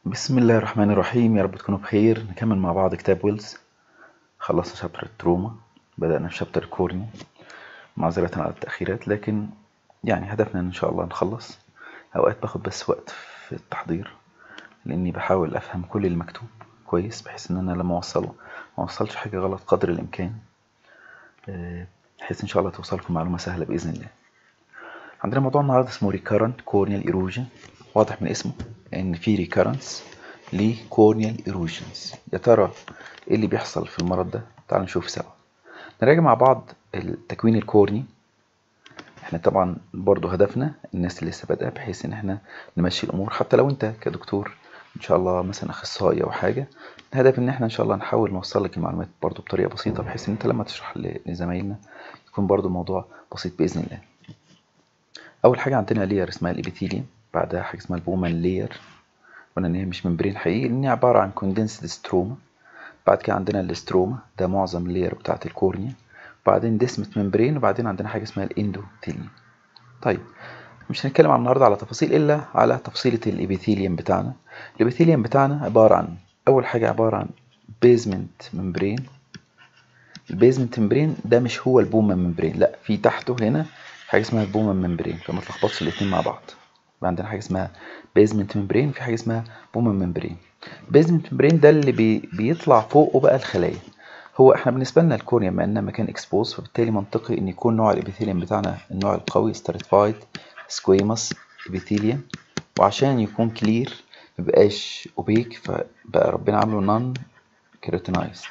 بسم الله الرحمن الرحيم يا رب تكونوا بخير نكمل مع بعض كتاب ويلز خلصنا شابتر التروما بدأنا في شابتر الكورنيا معذرة على التأخيرات لكن يعني هدفنا إن شاء الله نخلص أوقات باخد بس وقت في التحضير لأني بحاول أفهم كل المكتوب كويس بحيث إن أنا لما أوصله ما أوصلش حاجة غلط قدر الإمكان آه، بحيث إن شاء الله توصلكم معلومة سهلة بإذن الله عندنا موضوع النهاردة اسمه recurrent corneal erosion واضح من اسمه ان في recurrence لcorneal erosions يا ترى ايه اللي بيحصل في المرض ده تعالوا نشوف سوا نراجع مع بعض التكوين الكورني احنا طبعا برضو هدفنا الناس اللي لسه بادئه بحيث ان احنا نمشي الامور حتى لو انت كدكتور ان شاء الله مثلا اخصائي او حاجه الهدف ان احنا ان شاء الله نحاول نوصل لك المعلومات برضو بطريقه بسيطه بحيث ان انت لما تشرح لزمايلنا يكون برضو الموضوع بسيط باذن الله اول حاجه عندنا لير اسمها الابيثيليوم بعدها حاجه اسمها البومان لير قلنا ان هي مش ممبرين حقيقي لان هي عباره عن كوندنسد ستروما بعد كده عندنا الاستروما ده معظم اللير بتاعه الكورنيا وبعدين ديسمت ممبرين وبعدين عندنا حاجه اسمها الاندوثيليوم طيب مش هنتكلم عن النهارده على تفاصيل الا على تفصيله الابيثيليوم بتاعنا الابيثيليوم بتاعنا عباره عن اول حاجه عباره عن بيزمنت ممبرين البيزمنت ممبرين ده مش هو البوما ممبرين لا في تحته هنا حاجه اسمها البوما ممبرين فما تلخبطش الاثنين مع بعض يبقى عندنا حاجه اسمها بيزمنت ممبرين في حاجه اسمها بوما ممبرين بيزمنت ممبرين ده اللي بي بيطلع فوقه بقى الخلايا هو احنا بالنسبه لنا الكورنيا بما انها مكان اكسبوز فبالتالي منطقي ان يكون نوع الابيثيليوم بتاعنا النوع القوي ستراتيفايد سكويموس ابيثيليوم وعشان يكون كلير مبقاش اوبيك فبقى ربنا عامله نون كيراتينايزد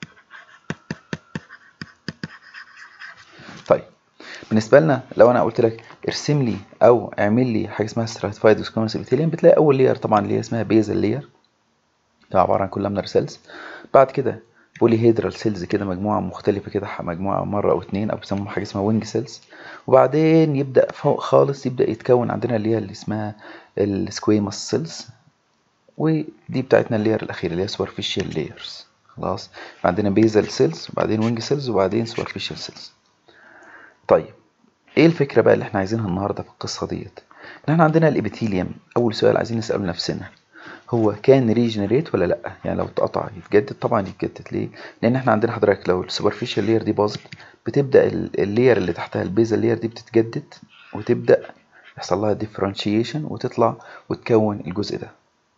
طيب بالنسبه لنا لو انا قلت لك ارسم لي او اعمل لي حاجه اسمها ستراتيفايد سكويموس ابيثيليوم بتلاقي اول لير طبعا اللي هي اسمها بيزل لير ده عباره عن كولامنر سيلز بعد كده بولي هيدرال سيلز كده مجموعه مختلفه كده مجموعه مره او اتنين او بيسموها حاجه اسمها وينج سيلز وبعدين يبدا فوق خالص يبدا يتكون عندنا اللي هي اللي اسمها السكويموس سيلز ودي بتاعتنا اللير الاخيره اللي هي سوبرفيشال لايرز خلاص عندنا بيزل سيلز وبعدين وينج سيلز وبعدين سوبرفيشال سيلز طيب ايه الفكره بقى اللي احنا عايزينها النهارده في القصه ديت ان احنا عندنا الابيثيليوم اول سؤال عايزين نساله نفسنا هو كان ريجنريت ولا لا يعني لو اتقطع يتجدد طبعا يتجدد ليه لان احنا عندنا حضرتك لو السوبرفيشال لير دي باظت بتبدا اللير اللي تحتها البيزل لير دي بتتجدد وتبدا يحصل لها ديفرنشيشن وتطلع وتكون الجزء ده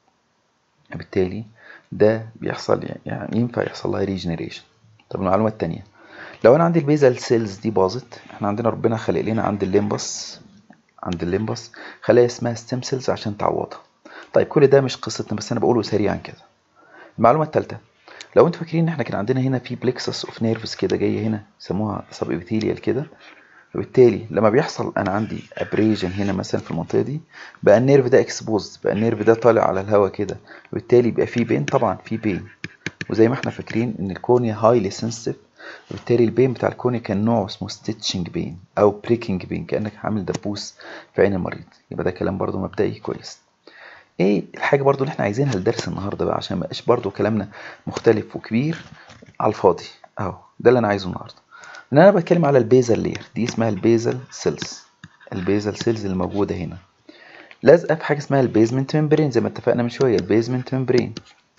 بالتالي ده بيحصل يعني ينفع يحصل لها ريجنريشن طب المعلومه الثانيه لو انا عندي البيزل سيلز دي باظت احنا عندنا ربنا خلق لنا عند الليمبس عند الليمبس خلايا اسمها ستيم سيلز عشان تعوضها طيب كل ده مش قصتنا بس انا بقوله سريعا كده المعلومه الثالثه لو انتوا فاكرين ان احنا كان عندنا هنا في بليكسس اوف نيرفز كده جايه هنا يسموها سب ابيثيليال كده وبالتالي لما بيحصل انا عندي ابريجن هنا مثلا في المنطقه دي بقى النيرف ده اكسبوزد بقى النيرف ده طالع على الهواء كده وبالتالي بيبقى فيه بين طبعا فيه بين وزي ما احنا فاكرين ان الكورنيا هايلي سنسيتيف وبالتالي البين بتاع الكوني كان نوع اسمه ستيتشنج بين او بريكنج بين كانك عامل دبوس في عين المريض يبقى ده كلام برضو مبدئي كويس ايه الحاجه برضو اللي احنا عايزينها لدرس النهارده بقى عشان ما يبقاش برضو كلامنا مختلف وكبير على الفاضي اهو ده اللي انا عايزه النهارده ان انا بتكلم على البيزل لير دي اسمها البيزل سيلز البيزل سيلز اللي موجوده هنا لازقه في حاجه اسمها البيزمنت ممبرين زي ما اتفقنا من شويه البيزمنت ممبرين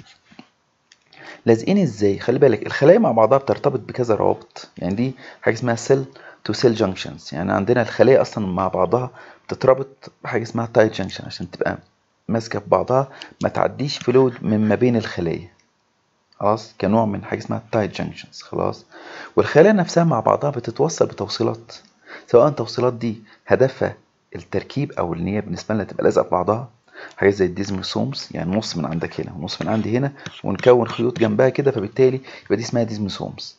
لازقين ازاي خلي بالك الخلايا مع بعضها بترتبط بكذا روابط يعني دي حاجه اسمها سيل تو سيل جانكشنز يعني عندنا الخلايا اصلا مع بعضها بتتربط بحاجه اسمها تايت جانكشن عشان تبقى ماسكه في بعضها ما تعديش فلويد من ما بين الخلايا خلاص كنوع من حاجه اسمها تايت جانكشنز خلاص والخلايا نفسها مع بعضها بتتوصل بتوصيلات سواء التوصيلات دي هدفها التركيب او ان هي بالنسبه لنا تبقى لازقه في بعضها حاجه زي الديزموسومز يعني نص من عندك هنا ونص من عندي هنا ونكون خيوط جنبها كده فبالتالي يبقى دي اسمها ديزموسومز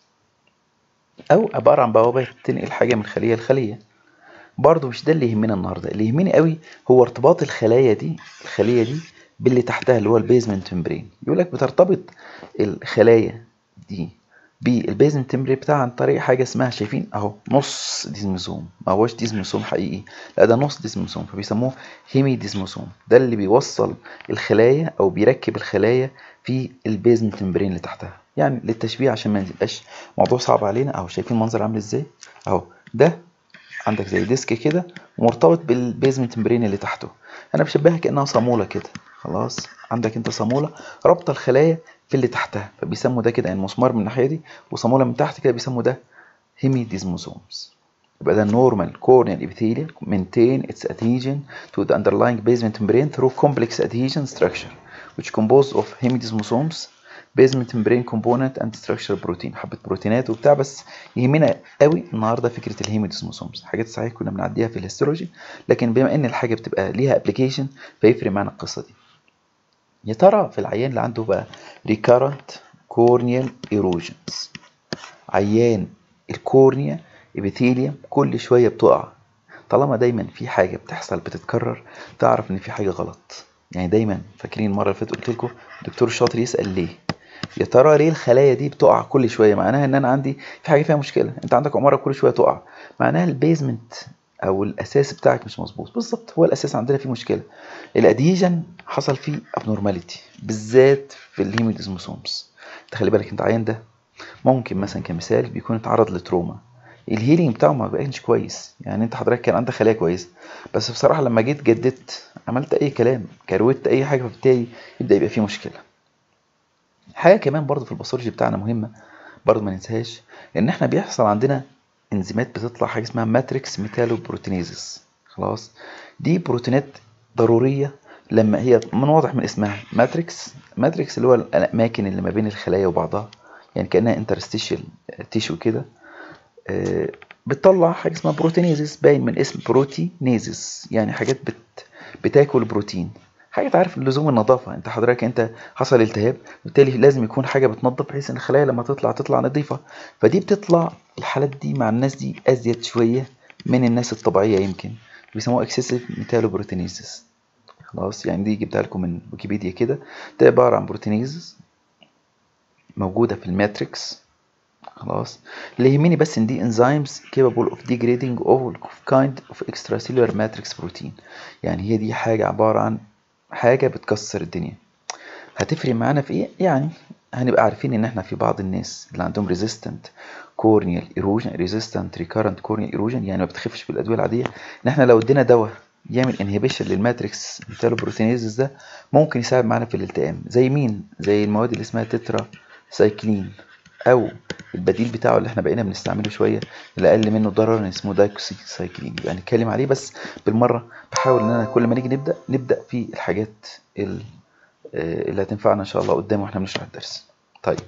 او عباره عن بوابات تنقل حاجه من خليه لخليه برضه مش ده اللي يهمنا النهارده اللي يهمني قوي هو ارتباط الخلايا دي الخليه دي باللي تحتها اللي هو البيزمنت ممبرين يقول لك بترتبط الخلايا دي بالبيزمنت ممبرين بتاعها عن طريق حاجه اسمها شايفين اهو نص ديزموسوم ما هوش ديزموسوم حقيقي لا ده نص ديزموسوم فبيسموه هيمي ديزموسوم ده اللي بيوصل الخلايا او بيركب الخلايا في البيزمنت ممبرين اللي تحتها يعني للتشبيه عشان ما يبقاش موضوع صعب علينا اهو شايفين المنظر عامل ازاي اهو ده عندك زي ديسك كده مرتبط بالبيزمنت ممبرين اللي تحته انا بشبهها كانها صاموله كده خلاص عندك انت صامولة رابطة الخلايا في اللي تحتها فبيسموا ده كده يعني مسمار من الناحية دي وصامولة من تحت كده بيسموا ده هيميديزموسومز يبقى ده normal corneal epithelium maintain its adhesion to the underlying basement membrane through complex adhesion structure which composed of hemidesmosomes basement membrane component and structure protein حبة بروتينات وبتاع بس يهمنا قوي النهارده فكرة الهيميدesmosomes حاجات صحيح كنا بنعديها في الهيستولوجي لكن بما ان الحاجة بتبقى ليها ابلكيشن فيفرق معانا القصة دي يا ترى في العيان اللي عنده بقى recurrent corneal erosions عيان الكورنيا ابيثيليوم كل شويه بتقع طالما دايما في حاجه بتحصل بتتكرر تعرف ان في حاجه غلط يعني دايما فاكرين المره اللي فاتت قلت لكم الدكتور الشاطر يسال ليه يا ترى ليه الخلايا دي بتقع كل شويه معناها ان انا عندي في حاجه فيها مشكله انت عندك عماره كل شويه تقع معناها البيزمنت او الاساس بتاعك مش مظبوط بالظبط هو الاساس عندنا فيه مشكله الاديجن حصل فيه ابنورماليتي بالذات في الهيموديزموسومز تخلي بالك انت عيان ده ممكن مثلا كمثال بيكون اتعرض لتروما الهيلينج بتاعه ما بقاش كويس يعني انت حضرتك كان عندك خلايا كويسه بس بصراحه لما جيت جددت عملت اي كلام كروت اي حاجه فبالتالي يبدا يبقى فيه مشكله حاجه كمان برضو في الباثولوجي بتاعنا مهمه برضو ما ننساهاش ان احنا بيحصل عندنا انزيمات بتطلع حاجه اسمها ماتريكس ميتالوبروتينيزس خلاص دي بروتينات ضروريه لما هي من واضح من اسمها ماتريكس ماتريكس اللي هو الاماكن اللي ما بين الخلايا وبعضها يعني كانها انترستيشال تيشو كده آه، بتطلع حاجه اسمها بروتينيزس باين من اسم بروتينيزس يعني حاجات بت بتاكل بروتين حاجه تعرف لزوم النظافه انت حضرتك انت حصل التهاب بالتالي لازم يكون حاجه بتنظف بحيث ان الخلايا لما تطلع تطلع نظيفه فدي بتطلع الحالات دي مع الناس دي ازيد شويه من الناس الطبيعيه يمكن بيسموها اكسسيف ميتالوبروتينيزس خلاص يعني دي جبتها لكم من ويكيبيديا كده ده عباره عن بروتينيزس موجوده في الماتريكس خلاص اللي يهمني بس ان دي enzymes capable of degrading all kind of extracellular matrix protein يعني هي دي حاجة عبارة عن حاجة بتكسر الدنيا هتفرق معانا في ايه يعني هنبقى عارفين ان احنا في بعض الناس اللي عندهم resistant corneal erosion resistant recurrent corneal erosion يعني ما بتخفش بالادويه العاديه ان احنا لو ادينا دواء يعمل انهبيشن للماتريكس ميتالوبروتينيزز ده ممكن يساعد معانا في الالتئام زي مين زي المواد اللي اسمها تترا سايكلين او البديل بتاعه اللي احنا بقينا بنستعمله شويه اللي اقل منه ضررا اسمه دايكسي سايكلين يبقى هنتكلم عليه بس بالمره بحاول ان انا كل ما نيجي نبدا نبدا في الحاجات اللي هتنفعنا ان شاء الله قدام واحنا بنشرح الدرس طيب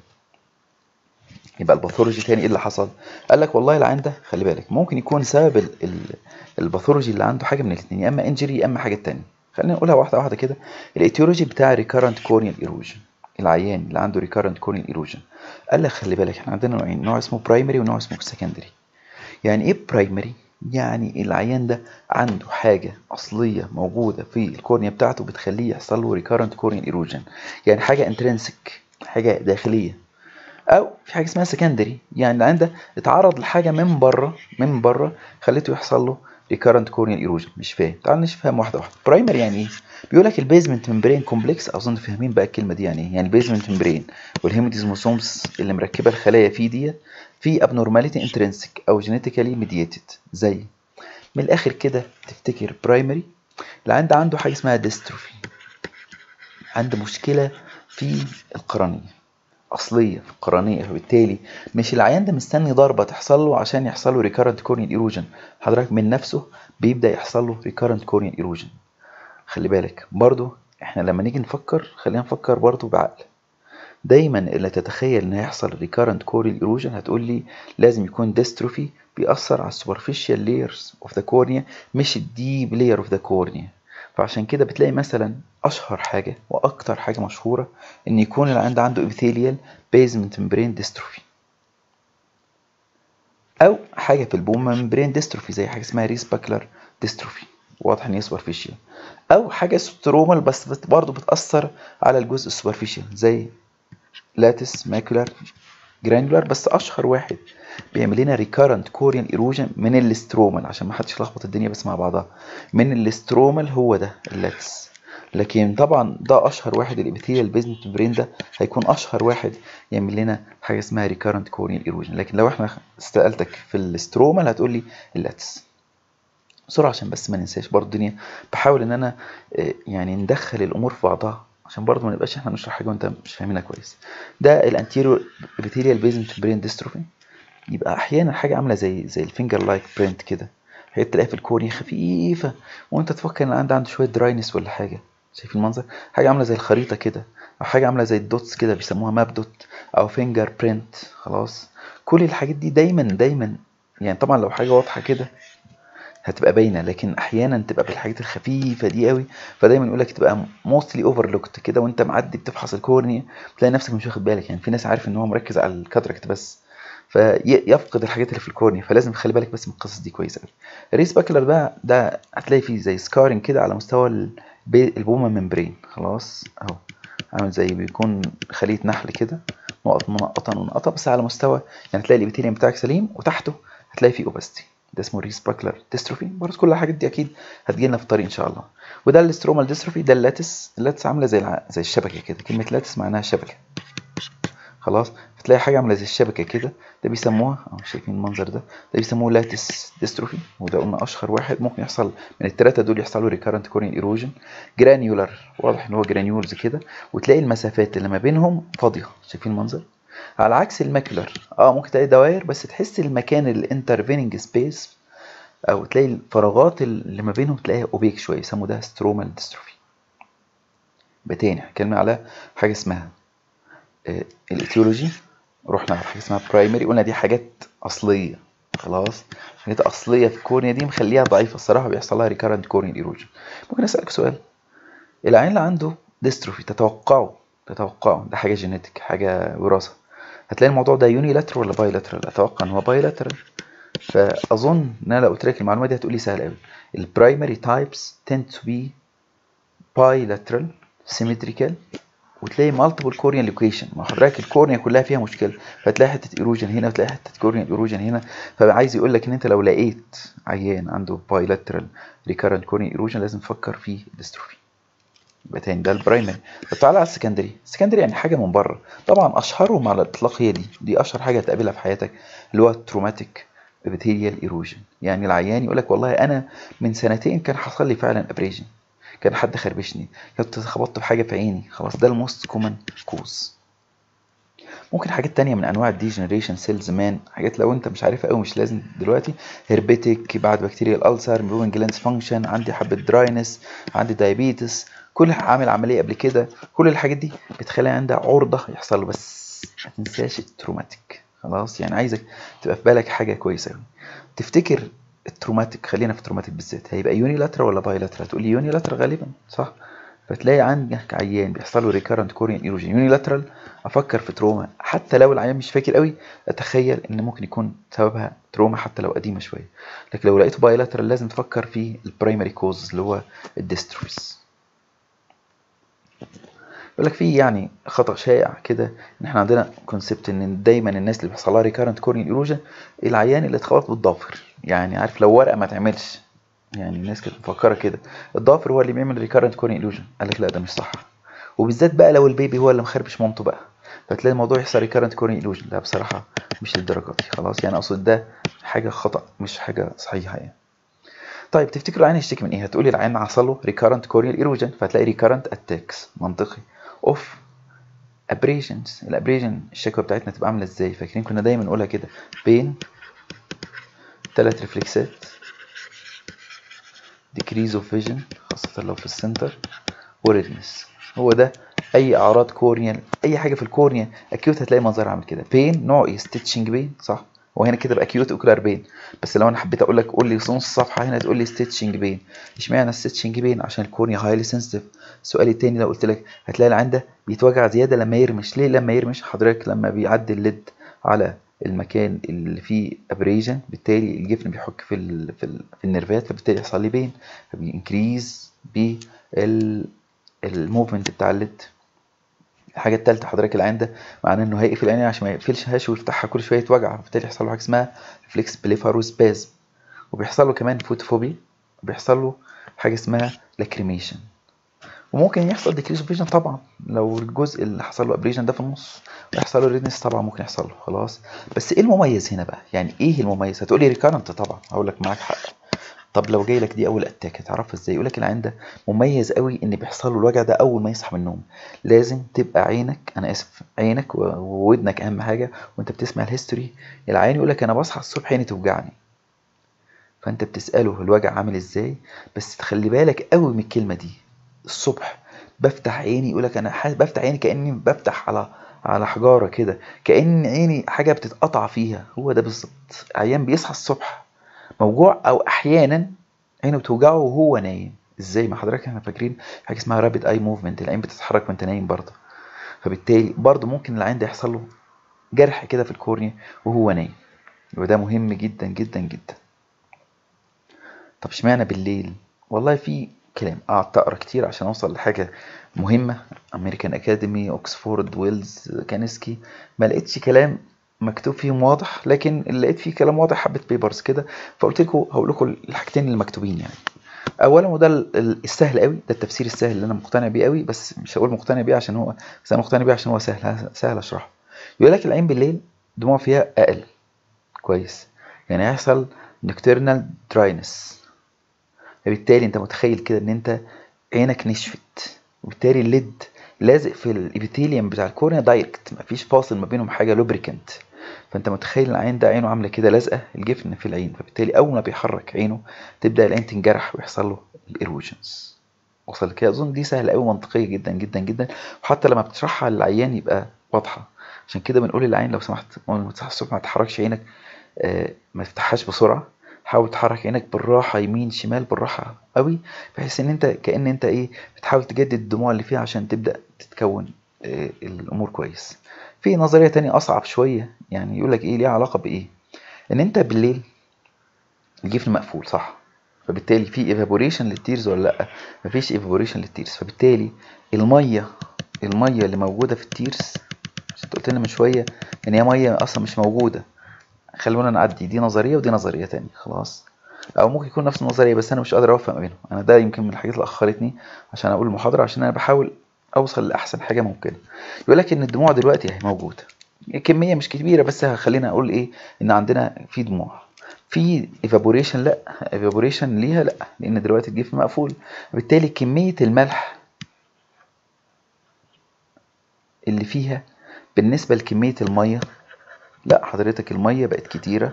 يبقى الباثولوجي تاني ايه اللي حصل قال لك والله العين ده خلي بالك ممكن يكون سبب الباثولوجي اللي عنده حاجه من الاثنين يا اما انجري يا اما حاجه تانية خلينا نقولها واحده واحده كده الايتيولوجي بتاع ريكارنت كورنيال ايروجن العيان اللي عنده ريكارنت كورنيال ايروجن قال لك خلي بالك احنا عندنا نوعين نوع اسمه برايمري ونوع اسمه سكندري يعني ايه برايمري يعني العيان ده عنده حاجة أصلية موجودة في الكورنيا بتاعته بتخليه يحصل له ريكارنت كورنيال ايروجن يعني حاجة انترنسك حاجة داخلية أو في حاجة اسمها سكندري يعني العيان ده اتعرض لحاجة من بره من بره خليته يحصل له ريكارنت كورنيال ايروجن مش فاهم تعال نفهم واحدة واحدة برايمري يعني ايه بيقول لك البيزمنت ممبرين كومبلكس اظن فاهمين بقى الكلمه دي يعني ايه يعني البيزمنت ممبرين والهيموديزموسومز اللي مركبه الخلايا فيه دي في ابنورماليتي انترنسك او جينيتيكالي ميدييتد زي من الاخر كده تفتكر برايمري اللي عنده عنده حاجه اسمها ديستروفي عنده مشكله في القرنيه اصليه في القرنيه فبالتالي مش العيان ده مستني ضربه تحصل له عشان يحصل له ريكارنت كورنيال ايروجن حضرتك من نفسه بيبدا يحصل له ريكارنت كورنيال ايروجن خلي بالك برضو احنا لما نيجي نفكر خلينا نفكر برضو بعقل دايما اللي تتخيل ان هيحصل ريكارنت كوريال ايروجن هتقول لي لازم يكون ديستروفي بيأثر على السوبرفيشال لايرز اوف ذا كورنيا مش الديب لاير اوف ذا كورنيا فعشان كده بتلاقي مثلا اشهر حاجه واكتر حاجه مشهوره ان يكون العند عنده ابيثيليال بيزمنت ممبرين ديستروفي او حاجه في البوم ممبرين ديستروفي زي حاجه اسمها ريسباكلر ديستروفي واضح ان هي سوبرفيشال او حاجه سترومال بس برضه بتاثر على الجزء السوبرفيشال زي لاتس ماكولار جرانولار بس اشهر واحد بيعمل لنا ريكارنت كوريان ايروجن من الاسترومال عشان ما حدش يلخبط الدنيا بس مع بعضها من الاسترومال هو ده اللاتس لكن طبعا ده اشهر واحد الابيثيليال بيزمنت برين ده هيكون اشهر واحد يعمل لنا حاجه اسمها ريكارنت كوريان ايروجن لكن لو احنا سالتك في الاسترومال هتقول لي اللاتس بسرعه عشان بس ما ننساش برضه الدنيا بحاول ان انا آه، يعني ندخل الامور في بعضها عشان برضه ما نبقاش احنا نشرح حاجه وانت مش فاهمينها كويس ده الانتيريور ابيثيليال بيزمنت برين ديستروفي يبقى احيانا حاجه عامله زي زي الفينجر لايك برنت كده هي تلاقيها في الكورنيا خفيفه وانت تفكر ان عنده عنده شويه دراينس ولا حاجه شايف المنظر حاجه عامله زي الخريطه كده او حاجه عامله زي الدوتس كده بيسموها ماب دوت او فينجر برنت خلاص كل الحاجات دي دايما دايما يعني طبعا لو حاجه واضحه كده هتبقى باينه لكن احيانا تبقى بالحاجات الخفيفه دي قوي فدايما يقول لك تبقى موستلي اوفرلوكت كده وانت معدي بتفحص الكورنيا تلاقي نفسك مش واخد بالك يعني في ناس عارف ان هو مركز على الكاتراكت بس فيفقد الحاجات اللي في الكورنيا فلازم تخلي بالك بس من القصص دي كويس قوي الريس باكلر ده ده هتلاقي فيه زي سكارنج كده على مستوى البي- البوما ممبرين خلاص اهو عامل زي بيكون خلية نحل كده نقط منقطة منقطة بس على مستوى يعني تلاقي الابيثيليوم بتاعك سليم وتحته هتلاقي فيه اوباستي ده اسمه ريس باكلر ديستروفي برضه كل الحاجات دي اكيد هتجيلنا في الطريق ان شاء الله وده الاسترومال ديستروفي ده اللاتس اللاتس عامله زي الع... زي الشبكه كده كلمه لاتس معناها شبكه خلاص فتلاقي حاجه عامله زي الشبكه كده ده بيسموها اهو شايفين المنظر ده ده بيسموه لاتس ديستروفي وده قلنا اشهر واحد ممكن يحصل من الثلاثه دول يحصلوا ريكارنت كورين ايروجن جرانيولار واضح ان هو جرانيولز كده وتلاقي المسافات اللي ما بينهم فاضيه شايفين المنظر على عكس الماكلر اه ممكن تلاقي دوائر بس تحس المكان الانترفيننج سبيس او تلاقي الفراغات اللي ما بينهم تلاقيها اوبيك شويه يسموا ده سترومال ديستروفي يبقى تاني هنتكلم على حاجه اسمها آه، الايتيولوجي رحنا على حاجه اسمها برايمري قلنا دي حاجات اصليه خلاص حاجات اصليه في الكورنيا دي مخليها ضعيفه الصراحه بيحصل لها ريكارنت كورنيال ايروجن ممكن اسالك سؤال العين اللي عنده ديستروفي تتوقعه تتوقعه ده حاجه جينيتك حاجه وراثه هتلاقي الموضوع ده يوني لاترال ولا باي لاترال اتوقع ان هو باي لاترال فاظن ان انا لو قلت لك المعلومه دي هتقولي سهل قوي البرايمري تايبس tend to be bilateral symmetrical وتلاقي مالتيبل كورنيال لوكيشن ما حضرتك الكورنيا كلها فيها مشكله فتلاقي حته ايروجن هنا وتلاقي حته كورنيال ايروجن هنا فعايز يقول لك ان انت لو لقيت عيان عنده بايلاترال ريكارنت كورنيال ايروجن لازم تفكر في ديستروفي يبقى تاني ده البرايمري طب تعالى على السكندري السكندري يعني حاجه من بره طبعا اشهرهم على الاطلاق هي دي دي اشهر حاجه هتقابلها في حياتك اللي هو التروماتيك ابيثيليال ايروجن يعني العيان يقول لك والله انا من سنتين كان حصل لي فعلا ابريجن كان حد خربشني كنت خبطت في حاجه في عيني خلاص ده الموست كومن كوز ممكن حاجات تانية من انواع الديجنريشن سيلز مان حاجات لو انت مش عارفها قوي مش لازم دلوقتي هربيتك بعد بكتيريا الالسر بوين جلاندز فانكشن عندي حبه دراينس عندي دايابيتس كل عامل عمليه قبل كده كل الحاجات دي بتخلي عندها عرضه يحصل له بس ما تنساش التروماتيك خلاص يعني عايزك تبقى في بالك حاجه كويسه قوي تفتكر التروماتيك خلينا في التروماتيك بالذات هيبقى يوني لاترال ولا باي لاترال هتقول لي يوني لاترال غالبا صح فتلاقي عندك عيان بيحصل له ريكارنت كوريان ايروجن يوني لاترال افكر في تروما حتى لو العيان مش فاكر قوي اتخيل ان ممكن يكون سببها تروما حتى لو قديمه شويه لكن لو لقيته باي لاترال لازم تفكر في البرايمري كوز اللي هو الديستروفيز يقول لك في يعني خطا شائع كده ان احنا عندنا كونسبت ان دايما الناس اللي بيحصل لها ريكارنت كورنيال ايروجن العيان اللي اتخبط بالضافر يعني عارف لو ورقه ما تعملش يعني الناس كانت مفكره كده الضافر هو اللي بيعمل ريكارنت كورنيال ايروجن قال لك لا ده مش صح وبالذات بقى لو البيبي هو اللي مخربش مامته بقى فتلاقي الموضوع يحصل ريكارنت كورنيال ايروجن لا بصراحه مش للدرجه دي خلاص يعني اقصد ده حاجه خطا مش حاجه صحيحه يعني طيب تفتكروا العين يشتكي من ايه هتقولي العين حصل له ريكارنت كورنيال ايروجن فهتلاقي ريكارنت اتاكس منطقي اوف ابريشنز الابريشن الشكوى بتاعتنا تبقى عامله ازاي فاكرين كنا دايما نقولها كده بين ثلاث ريفلكسات decrease of vision خاصة لو في السنتر وريدنس هو ده اي اعراض كورنيال اي حاجه في الكورنيا اكيوت هتلاقي منظر عامل كده بين نوع ايه ستيتشنج بين صح وهنا كده بقى اكيوت اوكلار بين بس لو انا حبيت اقول لك قول لي نص الصفحه هنا تقول لي ستيتشنج بين اشمعنى ستيتشنج بين عشان الكورنيا هايلي سنسيتيف السؤال التاني لو قلت لك هتلاقي العين ده بيتوجع زياده لما يرمش ليه لما يرمش حضرتك لما بيعدي الليد على المكان اللي فيه ابريجن بالتالي الجفن بيحك في ال في, ال في النيرفات فبالتالي يحصل لي بين فبينكريز بال الموفمنت بتاع الليد الحاجة التالتة حضرتك العين ده معناه انه هيقفل العين عشان ما يقفلش هاش ويفتحها كل شوية يتوجع فبالتالي يحصل له حاجة اسمها ريفلكس بليفاروسبازم وبيحصل له كمان فوتوفوبيا وبيحصل له حاجة اسمها لاكريميشن وممكن يحصل ديكريز فيجن طبعا لو الجزء اللي حصل له ابريجن ده في النص ويحصل له ريدنس طبعا ممكن يحصل له خلاص بس ايه المميز هنا بقى يعني ايه المميز هتقولي ريكارنت طبعا هقول لك معاك حق طب لو جاي لك دي اول اتاك هتعرفها ازاي يقول لك العين ده مميز قوي ان بيحصل له الوجع ده اول ما يصحى من النوم لازم تبقى عينك انا اسف عينك وودنك اهم حاجه وانت بتسمع الهيستوري العين يقول لك انا بصحى الصبح عيني توجعني فانت بتساله الوجع عامل ازاي بس تخلي بالك قوي من الكلمه دي الصبح بفتح عيني يقول لك انا بفتح عيني كاني بفتح على على حجاره كده كان عيني حاجه بتتقطع فيها هو ده بالظبط عيان بيصحى الصبح موجوع او احيانا عينه بتوجعه وهو نايم ازاي ما حضرتك احنا فاكرين حاجه اسمها رابيد اي موفمنت العين بتتحرك وانت نايم برضه فبالتالي برضه ممكن العين ده يحصل له جرح كده في الكورنيا وهو نايم وده مهم جدا جدا جدا طب اشمعنى بالليل والله في كلام قعدت اقرا كتير عشان اوصل لحاجه مهمه امريكان اكاديمي اوكسفورد ويلز كانسكي ما لقيتش كلام مكتوب فيهم واضح لكن اللي لقيت فيه كلام واضح حبه بيبرز كده فقلت لكم هقول لكم الحاجتين اللي مكتوبين يعني اولا وده السهل قوي ده التفسير السهل اللي انا مقتنع بيه قوي بس مش هقول مقتنع بيه عشان هو بس انا مقتنع بيه عشان هو سهل سهل اشرحه يقول لك العين بالليل دموع فيها اقل كويس يعني هيحصل نكترنال دراينس فبالتالي انت متخيل كده ان انت عينك نشفت وبالتالي الليد لازق في الابيثيليوم بتاع الكورنيا دايركت مفيش فاصل ما بينهم حاجه لوبريكنت فانت متخيل العين ده عينه عامله كده لازقه الجفن في العين فبالتالي اول ما بيحرك عينه تبدا العين تنجرح ويحصل له الايروجنز وصل كده اظن دي سهله قوي منطقيه جدا جدا جدا وحتى لما بتشرحها للعيان يبقى واضحه عشان كده بنقول للعين لو سمحت لما تصحى الصبح ما تحركش عينك آه ما تفتحهاش بسرعه حاول تحرك عينك بالراحة يمين شمال بالراحة قوي بحيث ان انت كأن انت ايه بتحاول تجدد الدموع اللي فيها عشان تبدأ تتكون إيه الامور كويس في نظرية تانية اصعب شوية يعني يقول لك ايه ليها علاقة بايه ان انت بالليل الجفن مقفول صح فبالتالي في ايفابوريشن للتيرز ولا لا مفيش ايفابوريشن للتيرز فبالتالي المية المية اللي موجودة في التيرز انت قلت لنا من شوية ان هي مية اصلا مش موجودة خلونا نعدي دي نظريه ودي نظريه تانية خلاص او ممكن يكون نفس النظريه بس انا مش قادر اوفق ما بينهم انا ده يمكن من الحاجات اللي اخرتني عشان اقول المحاضره عشان انا بحاول اوصل لاحسن حاجه ممكنه يقول لك ان الدموع دلوقتي اهي موجوده كميه مش كبيره بس خلينا اقول ايه ان عندنا في دموع في ايفابوريشن لا ايفابوريشن ليها لا لان دلوقتي الجفن مقفول بالتالي كميه الملح اللي فيها بالنسبه لكميه الميه لا حضرتك الميه بقت كتيره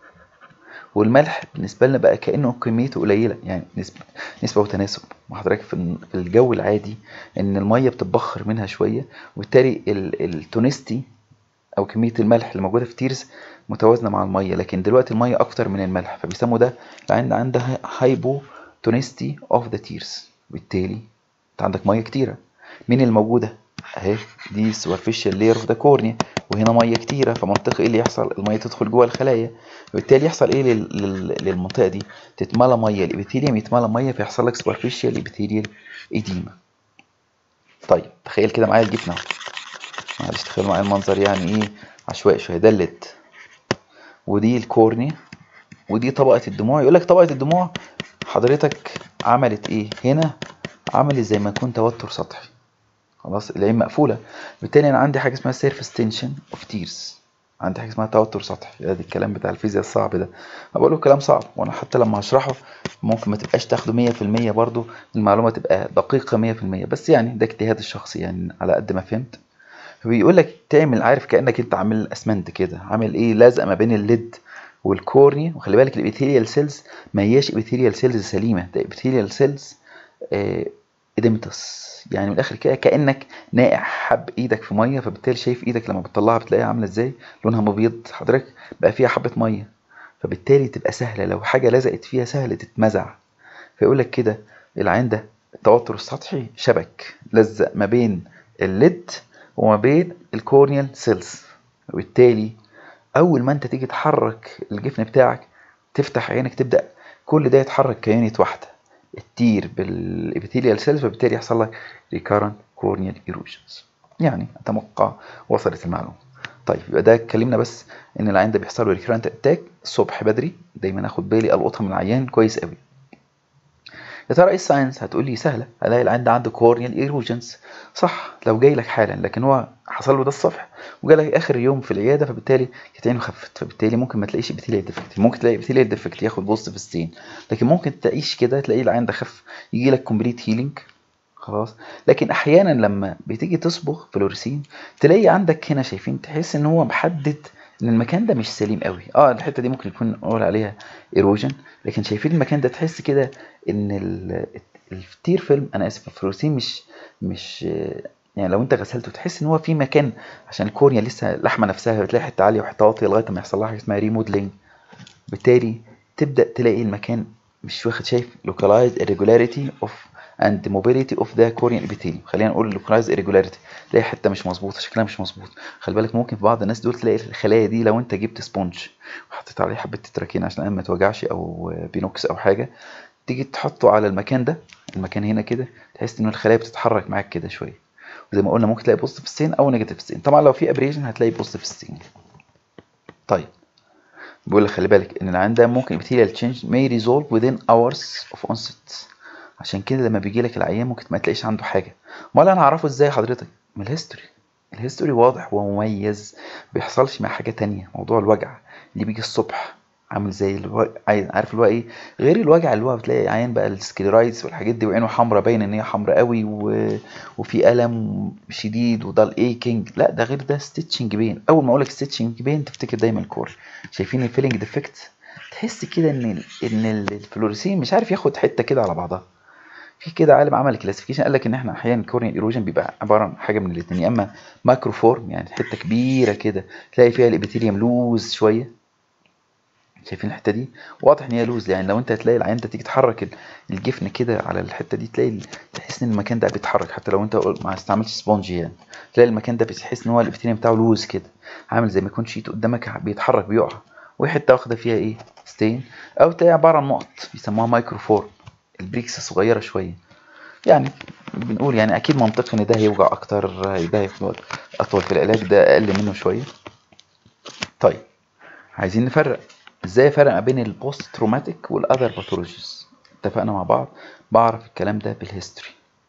والملح بالنسبه لنا بقى كانه كميته قليله يعني نسبه نسبه وتناسب وحضرتك في الجو العادي ان الميه بتتبخر منها شويه وبالتالي التونستي او كميه الملح اللي موجوده في تيرز متوازنه مع الميه لكن دلوقتي الميه اكتر من الملح فبيسموا ده العين عندها هايبو تونستي اوف ذا تيرز بالتالي انت عندك ميه كتيره مين اللي موجوده اهي دي superficial layer of the cornea وهنا ميه كتيره فمنطقي ايه اللي يحصل الميه تدخل جوه الخلايا وبالتالي يحصل ايه لل... لل... للمنطقه دي تتملى ميه الابيثيليوم يتملى ميه فيحصل لك superficial epithelial edema طيب تخيل كده معايا الجفن اهو معلش تخيل معايا المنظر يعني ايه عشوائي شويه ده الليد ودي الكورنيا ودي طبقه الدموع يقول لك طبقه الدموع حضرتك عملت ايه هنا عملت زي ما يكون توتر سطحي خلاص العين مقفوله بالتالي انا عندي حاجه اسمها سيرفيس تنشن اوف تيرز عندي حاجه اسمها توتر سطحي ادي الكلام بتاع الفيزياء الصعب ده بقول له كلام صعب وانا حتى لما هشرحه ممكن ما تبقاش تاخده 100% برضه المعلومه تبقى دقيقه 100% بس يعني ده اجتهاد الشخصي يعني على قد ما فهمت فبيقول لك تعمل عارف كانك انت عامل اسمنت كده عامل ايه لازقه ما بين الليد والكورنيا وخلي بالك الابيثيليال سيلز ما هياش ابيثيليال سيلز سليمه ده ابيثيليال سيلز اديمتس يعني من الاخر كده كانك ناقع حب ايدك في ميه فبالتالي شايف ايدك لما بتطلعها بتلاقيها عامله ازاي لونها مبيض حضرتك بقى فيها حبه ميه فبالتالي تبقى سهله لو حاجه لزقت فيها سهل تتمزع فيقول لك كده العين ده التوتر السطحي شبك لزق ما بين الليد وما بين الكورنيال سيلز وبالتالي اول ما انت تيجي تحرك الجفن بتاعك تفتح عينك تبدا كل ده يتحرك كيونت واحده التير بالابيثيليال سيلز فبالتالي يحصل لك recurrent corneal erosions يعني اتوقع وصلت المعلومه طيب يبقى ده اتكلمنا بس ان العيان ده بيحصل له recurrent اتاك الصبح بدري دايما اخد بالي القطها من العيان كويس قوي يا ترى ايه الساينس هتقول لي سهله هلاقي العين ده عنده كورنيال ايروجنز صح لو جاي لك حالا لكن هو حصل له ده الصبح وجا لك اخر يوم في العياده فبالتالي كانت عينه خفت فبالتالي ممكن ما تلاقيش ابيثيليال ديفكت ممكن تلاقي ابيثيليال ديفكت ياخد بوست في السين لكن ممكن تعيش كده تلاقي العين ده خف يجي لك كومبليت هيلينج خلاص لكن احيانا لما بتيجي تصبغ فلوريسين تلاقي عندك هنا شايفين تحس ان هو محدد ان المكان ده مش سليم قوي اه الحته دي ممكن يكون نقول عليها ايروجن لكن شايفين المكان ده تحس كده ان ال- التير فيلم انا اسف الفلوريسين مش مش يعني لو انت غسلته تحس ان هو في مكان عشان الكورنيا لسه اللحمه نفسها بتلاقي حته عاليه وحته واطيه لغايه ما يحصل لها حاجه اسمها ريموديلنج بالتالي تبدا تلاقي المكان مش واخد شايف localized irregularity of and mobility of the corneal epithelium خلينا نقول localized irregularity تلاقي حته مش مظبوطه شكلها مش مظبوط خلي بالك ممكن في بعض الناس دول تلاقي الخلايا دي لو انت جبت سبونج وحطيت عليه حبه تتراكين عشان ما توجعش او بينوكس او حاجه تيجي تحطه على المكان ده المكان هنا كده تحس ان الخلايا بتتحرك معاك كده شويه وزي ما قلنا ممكن تلاقي بوست في السين او نيجاتيف في السين طبعا لو في ابريشن هتلاقي بوست في السين طيب بيقول لك خلي بالك ان العين ده ممكن epithelial change may resolve within hours of onset عشان كده لما بيجي لك العيان ممكن ما تلاقيش عنده حاجه امال انا اعرفه ازاي حضرتك من الهيستوري الهيستوري واضح ومميز بيحصلش مع حاجه تانية موضوع الوجع اللي بيجي الصبح عامل زي الو... عارف اللي هو ايه غير الوجع اللي هو بتلاقي عيان بقى السكليرايتس والحاجات دي وعينه حمراء باين ان هي حمراء قوي و... وفي الم شديد وده الايكينج لا ده غير ده ستيتشنج بين اول ما اقول لك ستيتشنج بين تفتكر دايما الكور شايفين الفيلنج ديفكت تحس كده ان ال... ان الفلوريسين مش عارف ياخد حته كده على بعضها في كده عالم عمل كلاسيفيكيشن قال لك ان احنا احيانا كورنيال ايروجن بيبقى عباره عن حاجه من الاثنين يا اما ماكرو فورم يعني حته كبيره كده تلاقي فيها الابيثيليوم لوز شويه شايفين الحته دي واضح ان هي لوز يعني لو انت هتلاقي العين ده تيجي تحرك الجفن كده على الحته دي تلاقي تحس ان المكان ده بيتحرك حتى لو انت ما استعملتش سبونج يعني تلاقي المكان ده بتحس ان هو الابيثيليوم بتاعه لوز كده عامل زي ما يكون شيت قدامك بيتحرك بيقع وحته واخده فيها ايه ستين او تلاقي عباره عن نقط بيسموها مايكرو فورم البريكس صغيره شويه يعني بنقول يعني اكيد منطقي ان ده هيوجع اكتر ده هياخد اطول في العلاج ده اقل منه شويه طيب عايزين نفرق ازاي افرق ما بين البوست تروماتيك والاذر باثولوجيز اتفقنا مع بعض بعرف الكلام ده بالهيستوري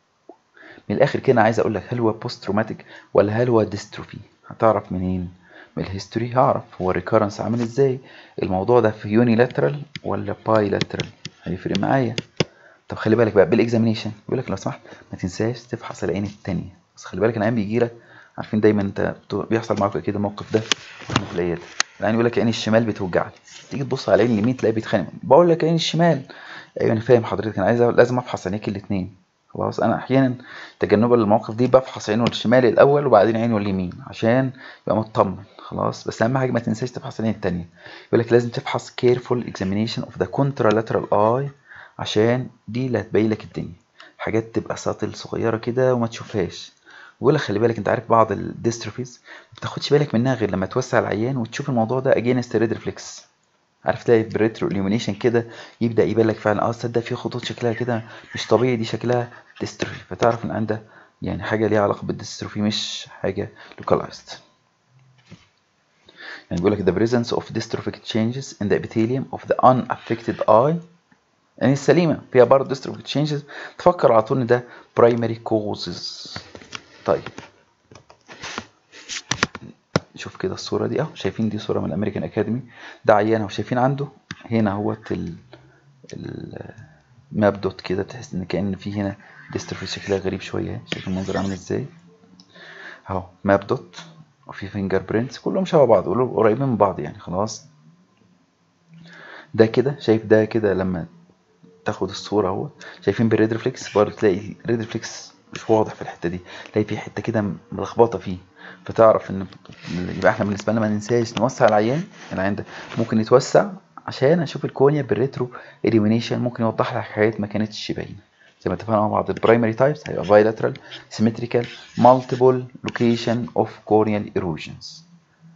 من الاخر كده عايز اقول لك هل هو بوست تروماتيك ولا هل هو ديستروفي هتعرف منين من الهيستوري هعرف هو الريكارنس عامل ازاي الموضوع ده في يوني لاترال ولا باي لاترال هيفرق معايا طب خلي بالك بقى بالاكزامينيشن بيقول لك لو سمحت ما تنساش تفحص العين التانية بس خلي بالك العين بيجي لك عارفين دايما انت بيحصل معاك كده الموقف ده في العياده العين يقول لك عين الشمال بتوجعني تيجي تبص على العين اليمين تلاقيه بيتخانق بقول لك عين الشمال ايوه انا فاهم حضرتك انا عايز لازم افحص عينيك الاثنين خلاص انا احيانا تجنبا للمواقف دي بفحص عينه الشمال الاول وبعدين عينه اليمين عشان يبقى مطمن خلاص بس اهم حاجه ما تنساش تفحص العين الثانيه يقول لك لازم تفحص careful examination of the contralateral eye عشان دي اللي هتبين لك الدنيا حاجات تبقى ساطل صغيره كده وما تشوفهاش بيقول لك خلي بالك انت عارف بعض الديستروفيز ما بتاخدش بالك منها غير لما توسع العيان وتشوف الموضوع ده اجينست ريد ريفلكس عارف تلاقي بريترو اليومينيشن كده يبدا يبان لك فعلا اه تصدق في خطوط شكلها كده مش طبيعي دي شكلها ديستروفي فتعرف ان عندها يعني حاجه ليها علاقه بالديستروفي مش حاجه لوكالايزد يعني بيقول لك the presence of dystrophic changes in the epithelium of the unaffected eye يعني السليمة فيها برضه dystrophic changes تفكر على طول ان ده primary causes طيب نشوف كده الصورة دي اهو شايفين دي صورة من الامريكان اكاديمي ده عيان اهو شايفين عنده هنا اهوت ال الماب دوت كده تحس ان كأن في هنا ديستروفي شكلها غريب شوية شايف المنظر عامل ازاي اهو ماب دوت وفي فينجر برينتس كلهم شبه بعض كلهم قريبين من بعض يعني خلاص ده كده شايف ده كده لما تاخد الصورة اهو شايفين بالريد ريفلكس برضه تلاقي الريد ريفلكس مش واضح في الحتة دي تلاقي في حتة كده ملخبطة فيه فتعرف ان يبقى احنا بالنسبة لنا ما ننساش نوسع العيان العيان ده ممكن يتوسع عشان اشوف الكونيا بالريترو اليمينيشن ممكن يوضح لك حاجات ما كانتش باينه زي ما اتفقنا مع بعض البرايمري تايبس هيبقى bilateral symmetrical multiple location of corneal erosions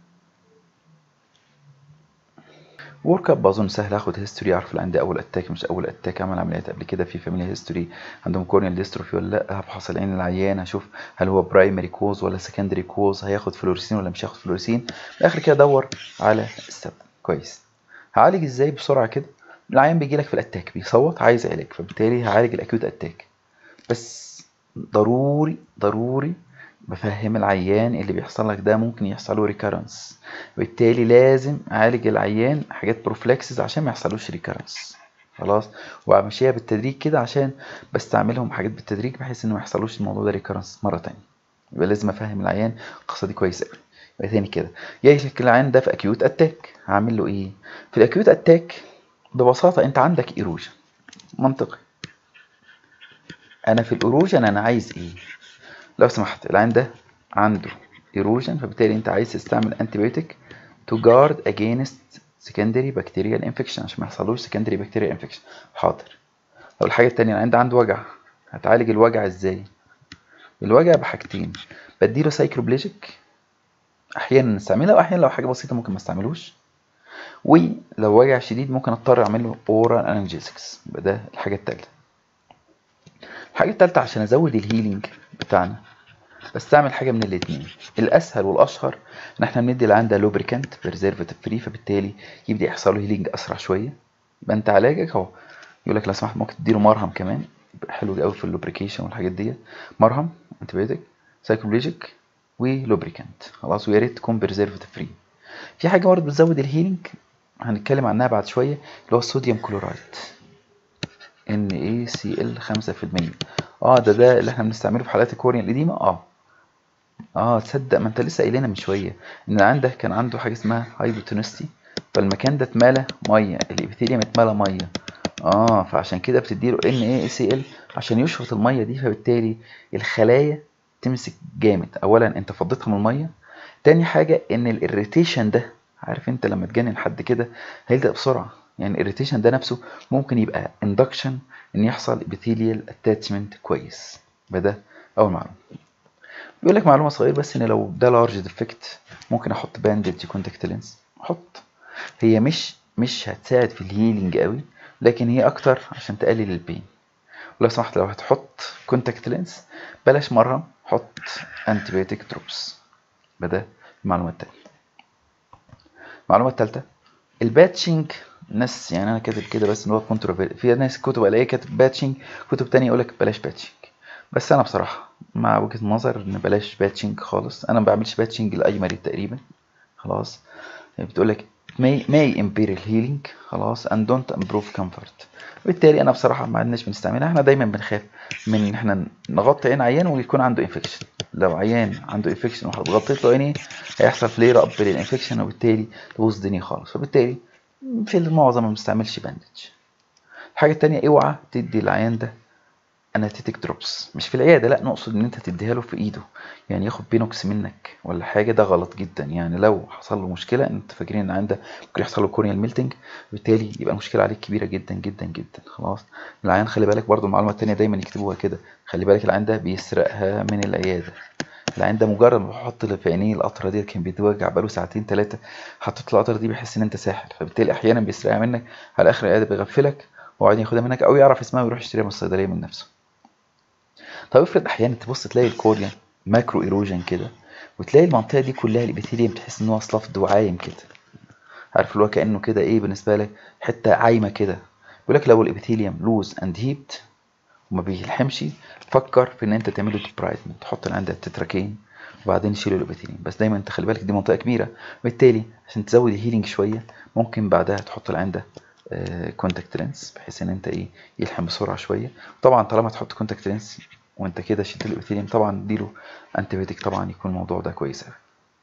ورك اب اظن سهل اخد هيستوري اعرف اللي عندي اول اتاك مش اول اتاك عمل عمليات قبل كده في فاميلي هيستوري عندهم كورنيال ديستروفي ولا لا هفحص العين العيان هشوف هل هو برايمري كوز ولا سكندري كوز هياخد فلوريسين ولا مش هياخد فلوريسين في الاخر كده ادور على السبب كويس هعالج ازاي بسرعه كده العيان بيجي لك في الاتاك بيصوت عايز علاج فبالتالي هعالج الاكيوت اتاك بس ضروري ضروري بفهم العيان اللي بيحصل لك ده ممكن يحصل له ريكارنس بالتالي لازم اعالج العيان حاجات بروفلاكسز عشان ما يحصلوش ريكارنس خلاص وامشيها بالتدريج كده عشان بستعملهم حاجات بالتدريج بحيث انه ما يحصلوش الموضوع ده ريكارنس مره تانية يبقى لازم افهم العيان القصه دي كويس قوي يبقى تاني كده جاي لك العيان ده في اكيوت اتاك هعمل له ايه في الاكيوت اتاك ببساطه انت عندك ايروجن منطقي انا في الايروجن انا عايز ايه لو سمحت العيان ده عنده ايروجن فبالتالي انت عايز تستعمل انتيبيوتيك تو جارد اجينست سكندري بكتيريال انفكشن عشان ما يحصلوش سكندري بكتيريال انفكشن حاضر او الحاجه التانية العيان ده عنده وجع هتعالج الوجع ازاي الوجع بحاجتين بديله سايكلوبليجيك احيانا نستعملها واحيانا لو حاجه بسيطه ممكن ما استعملوش ولو وجع شديد ممكن اضطر اعمل له اورال انالجيسكس يبقى ده الحاجه التالتة الحاجه التالتة عشان ازود الهيلينج بتاعنا بستعمل حاجه من الاتنين الاسهل والاشهر ان احنا بندي العيان ده لوبريكانت بريزرفاتيف فري فبالتالي يبدا يحصل له هيلينج اسرع شويه يبقى انت علاجك اهو يقول لك لو سمحت ممكن تديله مرهم كمان يبقى حلو قوي في اللوبريكيشن والحاجات دي مرهم انتبيوتيك سايكوبليجيك ولوبريكانت خلاص ويا ريت تكون بريزرفاتيف فري في حاجه برضه بتزود الهيلينج هنتكلم عنها بعد شويه اللي هو الصوديوم كلورايد NaCl 5% اه ده ده اللي احنا بنستعمله في حالات الكوريا القديمه اه اه تصدق ما انت لسه قايلنا من شويه ان عنده كان عنده حاجه اسمها هايبوتونستي فالمكان ده اتملى ميه الابيثيليوم اتملى ميه اه فعشان كده بتديله NaCl عشان يشفط الميه دي فبالتالي الخلايا تمسك جامد اولا انت فضيتها من الميه تاني حاجه ان الاريتيشن ده عارف انت لما تجنن حد كده هيلزق بسرعه يعني الاريتيشن ده نفسه ممكن يبقى اندكشن ان يحصل epithelial اتاتشمنت كويس يبقى ده اول معلومه بيقول لك معلومه صغيره بس ان لو ده لارج ديفكت ممكن احط باندج كونتاكت لينس احط هي مش مش هتساعد في الهيلينج قوي لكن هي اكتر عشان تقلل البين ولو سمحت لو هتحط كونتاكت لينس بلاش مرهم حط انتيبيوتيك دروبس يبقى ده المعلومه التانية المعلومه التالتة الباتشنج ناس يعني انا كاتب كده بس ان هو كونتروفير في ناس كتب الاقيه كاتب باتشنج كتب تانية يقول لك بلاش باتشنج بس انا بصراحه مع وجهه نظر ان بلاش باتشنج خالص انا ما بعملش باتشنج لاي مريض تقريبا خلاص بتقول لك may may impair healing خلاص and don't improve comfort بالتالي انا بصراحه ما عندناش بنستعملها احنا دايما بنخاف من ان احنا نغطي عين عيان ويكون عنده انفكشن لو عيان عنده انفكشن وغطيت له عينيه هيحصل فلير اب للانفكشن وبالتالي تبوظ الدنيا خالص فبالتالي في المعظم ما بنستعملش باندج الحاجه التانية اوعى تدي العيان ده انستيك دروبس مش في العياده لا نقصد ان انت تديها له في ايده يعني ياخد بينوكس منك ولا حاجه ده غلط جدا يعني لو حصل له مشكله انت فاكرين ان عنده ممكن يحصل له كورنيال ميلتنج بالتالي يبقى المشكله عليك كبيره جدا جدا جدا خلاص العيان خلي بالك برضو المعلومه التانية دايما يكتبوها كده خلي بالك العيان ده بيسرقها من العياده العين ده مجرد ما بحط في عينيه القطره ديت كان بيتوجع بقاله ساعتين ثلاثه حطيت القطره دي بيحس ان انت ساحر فبالتالي احيانا بيسرقها منك على اخر العياده بيغفلك وبعدين ياخدها منك او يعرف اسمها ويروح يشتريها من الصيدليه من نفسه طب افرض احيانا تبص تلاقي الكوريا ماكرو ايروجن كده وتلاقي المنطقه دي كلها الابيثيليوم تحس ان هو صلافد وعايم كده عارف اللي هو كانه كده ايه بالنسبه لك حته عايمه كده بيقول لك لو الابيثيليوم لوز اند هيبت وما بيلحمش فكر في ان انت تعمله ديبرايتمنت تحط عندك تتراكين وبعدين تشيل الابيثيليوم بس دايما انت خلي بالك دي منطقه كبيره وبالتالي عشان تزود الهيلينج شويه ممكن بعدها تحط العين ده كونتاكت لينس بحيث ان انت ايه يلحم بسرعه شويه طبعا طالما تحط كونتاكت لينس وانت كده شلت الابيثيليوم طبعا اديله انتيبيوتيك طبعا يكون الموضوع ده كويس قوي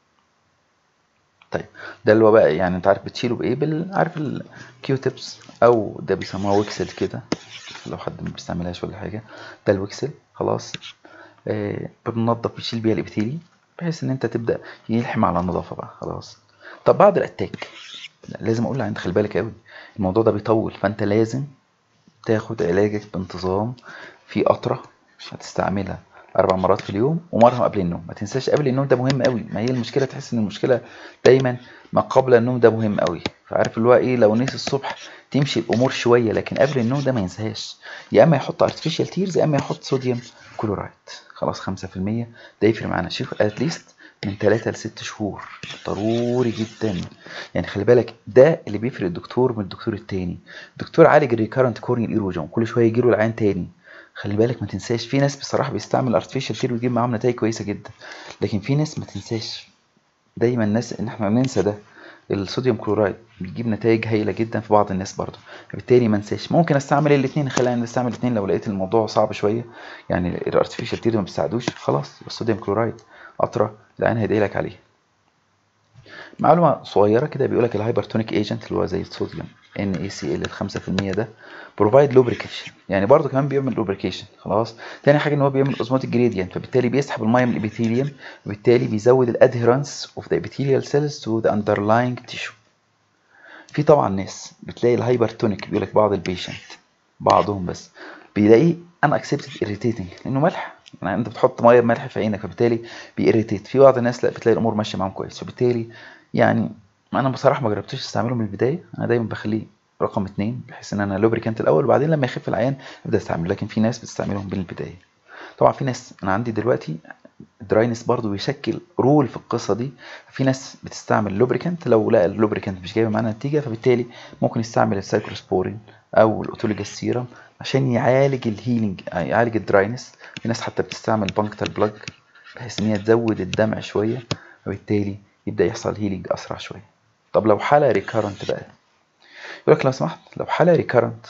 طيب ده اللي هو بقى يعني انت عارف بتشيله بايه بال عارف الكيو تيبس او ده بيسموها ويكسل كده لو حد ما بيستعملهاش ولا حاجه ده الويكسل خلاص آه بننضف بتشيل بيها الابيثيليوم بحيث ان انت تبدا يلحم على النظافه بقى خلاص طب بعد الاتاك لازم اقول عند خلي بالك قوي الموضوع ده بيطول فانت لازم تاخد علاجك بانتظام في قطره هتستعملها اربع مرات في اليوم ومره قبل النوم ما تنساش قبل النوم ده مهم قوي ما هي المشكله تحس ان المشكله دايما ما قبل النوم ده مهم قوي فعارف اللي هو ايه لو نسي الصبح تمشي الامور شويه لكن قبل النوم ده ما ينساهاش يا اما يحط ارتفيشال تيرز يا اما يحط صوديوم كلورايد خلاص 5% ده يفرق معانا شوف اتليست من 3 ل 6 شهور ضروري جدا يعني خلي بالك ده اللي بيفرق الدكتور من الدكتور التاني الدكتور عالج الريكارنت كورنيال ايروجن كل شويه يجيله العين تاني خلي بالك ما تنساش في ناس بصراحه بيستعمل ارتفيشال تير ويجيب معاهم نتائج كويسه جدا لكن في ناس ما تنساش دايما الناس ان احنا ننسى ده الصوديوم كلورايد بيجيب نتائج هايله جدا في بعض الناس برضه فبالتالي ما انساش ممكن استعمل الاثنين خلينا نستعمل الاثنين لو لقيت الموضوع صعب شويه يعني الارتفيشال تير ما بيساعدوش خلاص الصوديوم كلورايد قطره العين هيدعي لك عليه معلومه صغيره كده بيقول لك الهايبرتونيك ايجنت اللي هو زي الصوديوم ان اي سي ال ال 5% ده بروفايد لوبريكيشن يعني برضه كمان بيعمل لوبريكيشن خلاص تاني حاجه ان هو بيعمل اوزموتيك جريدينت فبالتالي بيسحب الميه من الابيثيليوم وبالتالي بيزود الادهيرنس اوف ذا epithelial cells to the underlying tissue في طبعا ناس بتلاقي الهايبرتونيك بيقول لك بعض البيشنت بعضهم بس بيلاقيه انا اكسبتد irritating لانه ملح يعني انت بتحط ميه بملح في عينك فبالتالي بيريتيت في بعض الناس لا بتلاقي الامور ماشيه معاهم كويس فبالتالي يعني انا بصراحه ما جربتش استعمله من البدايه انا دايما بخليه رقم اتنين بحيث ان انا لوبريكانت الاول وبعدين لما يخف العيان ابدا استعمله لكن في ناس بتستعملهم من البدايه طبعا في ناس انا عندي دلوقتي الدراينس برضو بيشكل رول في القصه دي في ناس بتستعمل لوبريكانت لو لقى اللوبريكانت مش جايبه معانا نتيجه فبالتالي ممكن يستعمل السايكلوسبورين او الاوتوليجاس سيرم عشان يعالج الهيلينج يعالج الدراينس في ناس حتى بتستعمل بانكتال بلاج بحيث ان هي تزود الدمع شويه وبالتالي يبدا يحصل هيلينج اسرع شويه طب لو حاله ريكارنت بقى يقول لك لو سمحت لو حاله ريكارنت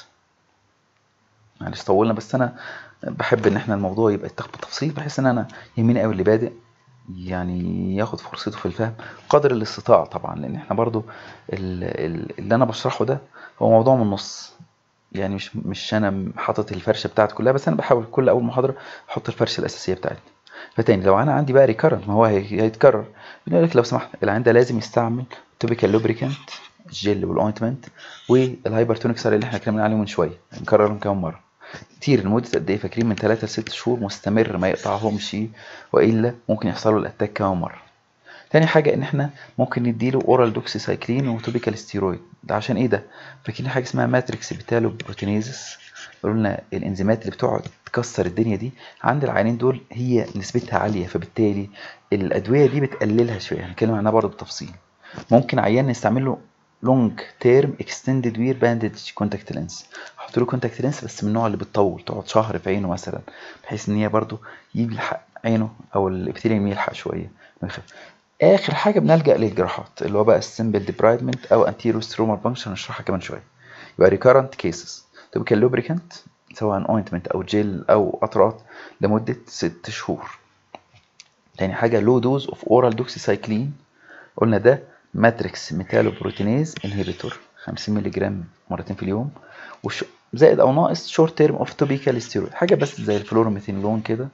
معلش طولنا بس انا بحب ان احنا الموضوع يبقى يتاخد بالتفصيل بحيث ان انا يهمني قوي اللي بادئ يعني ياخد فرصته في الفهم قدر الاستطاعه طبعا لان احنا برضو اللي انا بشرحه ده هو موضوع من النص يعني مش مش انا حاطط الفرشه بتاعتي كلها بس انا بحاول كل اول محاضره احط الفرشه الاساسيه بتاعتي فتاني لو انا عندي بقى ريكرنت ما هو هيتكرر بنقول لك لو سمحت العين ده لازم يستعمل توبيكال لوبريكانت الجل والاوينتمنت والهايبرتونيك سار اللي احنا اتكلمنا عليهم من شويه نكررهم كمان مره كتير لمده قد ايه فاكرين من 3 ل 6 شهور مستمر ما يقطعهمش والا ممكن يحصل له الاتاك كمان مره تاني حاجة إن إحنا ممكن نديله أورال دوكسيسايكلين وتوبيكال ستيرويد ده عشان إيه ده؟ فاكرين حاجة اسمها ماتريكس بيتالو بروتينيزس قالوا لنا الإنزيمات اللي بتقعد تكسر الدنيا دي عند العينين دول هي نسبتها عالية فبالتالي الأدوية دي بتقللها شوية هنتكلم عنها برضه بالتفصيل ممكن عيان نستعمل له لونج تيرم اكستندد وير باندج كونتاكت لينس احط له كونتاكت لينس بس من النوع اللي بتطول تقعد شهر في عينه مثلا بحيث ان هي برضه يلحق عينه او الابتليوم يلحق شويه اخر حاجه بنلجا للجراحات اللي هو بقى السمبل ديبرايدمنت او انتيرو سترومال بانكشن هنشرحها كمان شويه يبقى ريكارنت كيسز توبيكال لوبريكانت سواء اوينتمنت او جيل او قطرات لمده ست شهور تاني حاجه لو دوز اوف اورال دوكسيسايكلين قلنا ده ماتريكس ميتالو بروتينيز انهبيتور 50 مللي جرام مرتين في اليوم وش زائد او ناقص شورت تيرم اوف توبيكال ستيرويد حاجه بس زي الفلوروميثينولون كده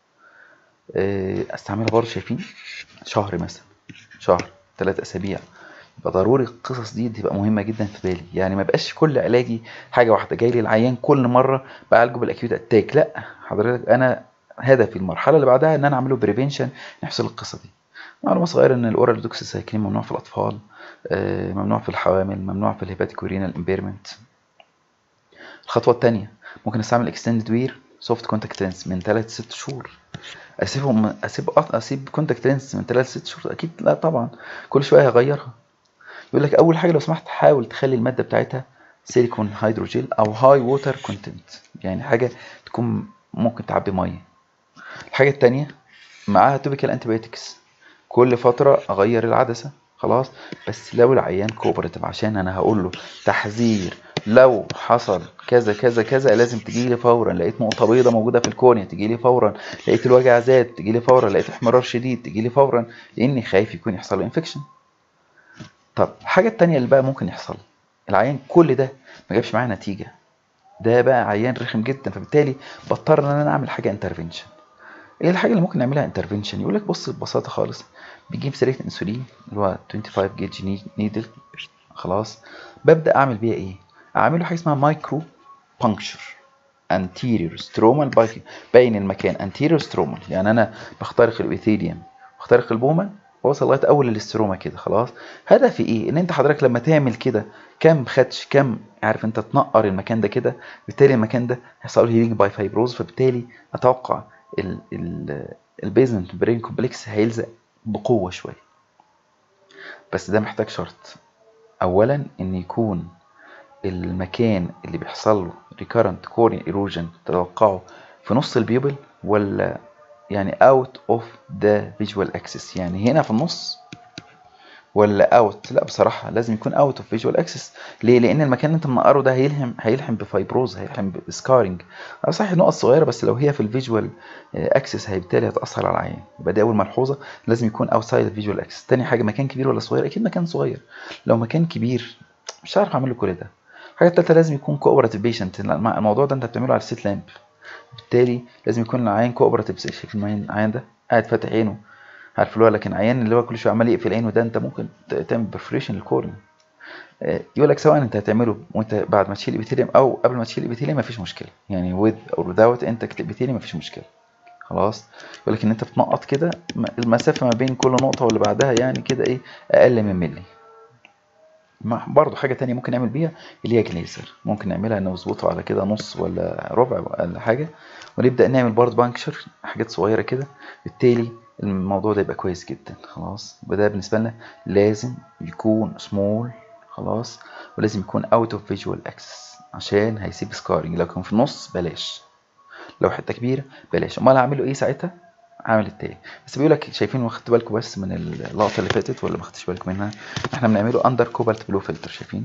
استعملها برضه شايفين شهر مثلا شهر ثلاث اسابيع يبقى ضروري القصص دي تبقى مهمه جدا في بالي يعني ما بقاش كل علاجي حاجه واحده جاي لي العيان كل مره بعالجه بالاكيوت اتاك لا حضرتك انا هدفي المرحله اللي بعدها ان انا اعمله بريفنشن يحصل القصه دي معلومه صغيره ان الاورال دوكسيسايكلين ممنوع في الاطفال ممنوع في الحوامل ممنوع في الهيباتيك ورينال امبيرمنت الخطوه الثانيه ممكن استعمل اكستندد وير سوفت كونتاكت لينس من 3 ل 6 شهور اسيبهم اسيب اسيب كونتاكت لينس من 3 ل 6 شهور اكيد لا طبعا كل شويه هغيرها يقول لك اول حاجه لو سمحت حاول تخلي الماده بتاعتها سيليكون هيدروجيل او هاي ووتر كونتنت يعني حاجه تكون ممكن تعبي ميه الحاجه الثانيه معاها توبيكال انتيبيوتكس كل فتره اغير العدسه خلاص بس لو العيان كوبريتيف عشان انا هقول له تحذير لو حصل كذا كذا كذا لازم تجي لي فورا لقيت نقطه بيضاء موجوده في الكورنيا تجي لي فورا لقيت الوجع زاد تجي لي فورا لقيت احمرار شديد تجي لي فورا لاني خايف يكون يحصل له انفكشن طب الحاجه الثانيه اللي بقى ممكن يحصل العيان كل ده ما جابش معايا نتيجه ده بقى عيان رخم جدا فبالتالي بضطر ان انا اعمل حاجه انترفنشن ايه الحاجه اللي ممكن نعملها انترفنشن يقول لك بص ببساطه خالص بيجيب سرية انسولين اللي هو 25 جيج نيدل خلاص ببدا اعمل بيها ايه اعمله حاجه اسمها مايكرو بانكشر anterior stromal باين المكان anterior stromal يعني انا بخترق الابيثيليوم بخترق البومه واوصل لغايه اول الاستروما كده خلاص هدفي ايه ان انت حضرتك لما تعمل كده كم خدش كم عارف انت تنقر المكان ده كده بالتالي المكان ده هيحصل له هيلينج باي فايبروز فبالتالي اتوقع البيزمنت برين كومبلكس هيلزق بقوة شوية بس ده محتاج شرط اولا ان يكون المكان اللي بيحصل له recurrent corneal erosion تتوقعه في نص البيوبل ولا يعني out of the visual axis يعني هنا في النص ولا اوت لا بصراحه لازم يكون اوت اوف فيجوال اكسس ليه لان المكان اللي انت منقره ده هيلحم هيلحم بفايبروز هيلحم بسكارنج صحيح نقط صغيره بس لو هي في الفيجوال اكسس بالتالي هتاثر على العين يبقى دي اول ملحوظه لازم يكون اوتسايد الفيجوال اكسس تاني حاجه مكان كبير ولا صغير اكيد مكان صغير لو مكان كبير مش هعرف اعمل له كل ده الحاجه الثالثه لازم يكون كوبراتيف بيشنت الموضوع ده انت بتعمله على السيت لامب بالتالي لازم يكون العين كوبراتيف شايف العين ده قاعد فاتح عينه عارف اللي هو لكن عيان اللي هو كل شويه عمال يقفل عينه ده انت ممكن تعمل برفريشن للكورنيا يقول لك سواء انت هتعمله وانت بعد ما تشيل الابيثيليوم او قبل ما تشيل الابيثيليوم مفيش مشكله يعني with او without انت الابيثيليوم مفيش مشكله خلاص يقول لك ان انت بتنقط كده المسافه ما بين كل نقطه واللي بعدها يعني كده ايه اقل من ملي برضه حاجه تانية ممكن نعمل بيها اللي هي جليزر ممكن نعملها نظبطها على كده نص ولا ربع ولا حاجه ونبدا نعمل برضه بانكشر حاجات صغيره كده بالتالي الموضوع ده يبقى كويس جدا خلاص وده بالنسبة لنا لازم يكون سمول خلاص ولازم يكون اوت اوف فيجوال اكسس عشان هيسيب سكارنج لو كان في النص بلاش لو حته كبيره بلاش امال هعمله ايه ساعتها عامل التاني بس بيقول لك شايفين واخدت بالكم بس من اللقطه اللي فاتت ولا ما خدتش بالكم منها احنا بنعمله اندر كوبالت بلو فلتر شايفين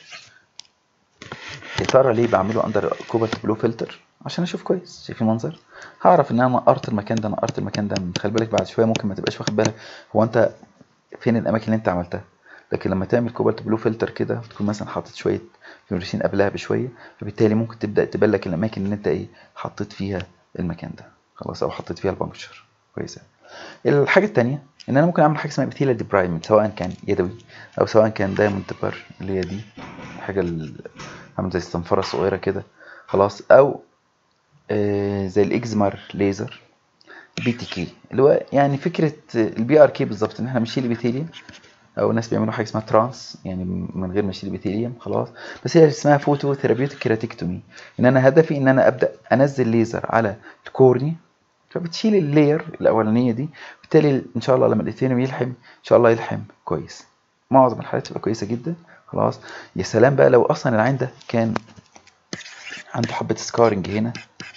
يا ترى ليه بعمله اندر كوبالت بلو فلتر عشان اشوف كويس شايفين المنظر هعرف ان انا نقرت المكان ده نقرت المكان ده خلي بالك بعد شويه ممكن ما تبقاش واخد بالك هو انت فين الاماكن اللي انت عملتها لكن لما تعمل كوبالت بلو فلتر كده تكون مثلا حاطط شويه فلوريسين قبلها بشويه فبالتالي ممكن تبدا تبان لك الاماكن اللي انت ايه حطيت فيها المكان ده خلاص او حطيت فيها البنكشر كويسه الحاجه الثانيه ان انا ممكن اعمل حاجه اسمها ابيثيليال ديبرايمنت سواء كان يدوي او سواء كان دايموند تبر اللي هي دي حاجه عامله زي الصنفره الصغيره كده خلاص او آه زي الاكزمر ليزر بي تي كي اللي هو يعني فكره البي ار كي بالظبط ان احنا بنشيل الابيثيليوم او ناس بيعملوا حاجه اسمها ترانس يعني من غير ما اشيل الابيثيليوم خلاص بس هي اسمها فوتو ثيرابيوتيك كيراتكتومي ان انا هدفي ان انا ابدا انزل ليزر على الكورني فبتشيل اللاير الاولانيه دي بالتالي ان شاء الله لما الابيثيليوم يلحم ان شاء الله يلحم كويس معظم الحالات تبقى كويسه جدا خلاص يا سلام بقى لو اصلا العين ده كان عنده حبه سكارنج هنا